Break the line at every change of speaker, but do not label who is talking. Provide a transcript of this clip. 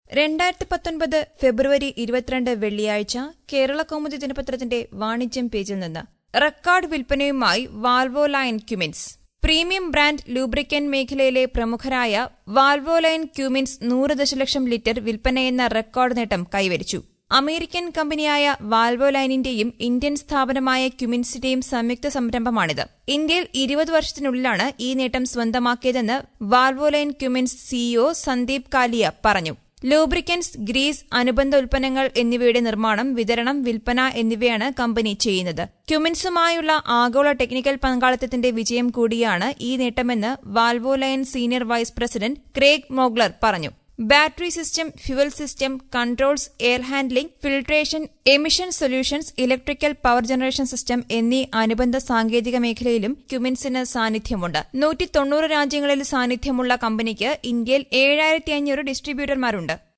രണ്ടായിരത്തി പത്തൊൻപത് ഫെബ്രുവരി ഇരുപത്തിരണ്ട് വെള്ളിയാഴ്ച കേരള കൗമുദി ദിനപത്രത്തിന്റെ വാണിജ്യം പേജിൽ നിന്ന് റെക്കോർഡ് വിൽപ്പനയുമായി Valvoline Cummins premium brand lubricant മേഖലയിലെ പ്രമുഖരായ വാൽവോലൈൻ ക്യൂമിൻസ് നൂറ് ദശലക്ഷം ലിറ്റർ വിൽപ്പനയെന്ന റെക്കോർഡ് നേട്ടം കൈവരിച്ചു അമേരിക്കൻ കമ്പനിയായ വാൽവോലൈനിന്റെയും ഇന്ത്യൻ സ്ഥാപനമായ ക്യുമിൻസിന്റെയും സംയുക്ത സംരംഭമാണിത് ഇന്ത്യയിൽ ഇരുപത് വർഷത്തിനുള്ളിലാണ് ഈ നേട്ടം സ്വന്തമാക്കിയതെന്ന് Valvoline Cummins CEO Sandeep Kalia പറഞ്ഞു ലൂബ്രിക്കൻസ് ഗ്രീസ് അനുബന്ധ ഉൽപ്പന്നങ്ങൾ എന്നിവയുടെ നിർമ്മാണം വിതരണം വിൽപ്പന എന്നിവയാണ് കമ്പനി ചെയ്യുന്നത് ക്യുമിൻസുമായുള്ള ആഗോള ടെക്നിക്കൽ പങ്കാളിത്തത്തിന്റെ വിജയം കൂടിയാണ് ഈ നേട്ടമെന്ന് Valvoline senior vice president Craig Mogler പറഞ്ഞു battery system fuel system controls air handling filtration emission solutions electrical power generation system എന്നീ അനുബന്ധ സാങ്കേതിക മേഖലയിലും ക്യുമിൻസിന് സാന്നിധ്യമുണ്ട് നൂറ്റി തൊണ്ണൂറ് രാജ്യങ്ങളിൽ സാന്നിധ്യമുള്ള കമ്പനിക്ക് ഇന്ത്യയിൽ ഏഴായിരത്തി അഞ്ഞൂറ് ഡിസ്ട്രിബ്യൂട്ടർമാരുണ്ട്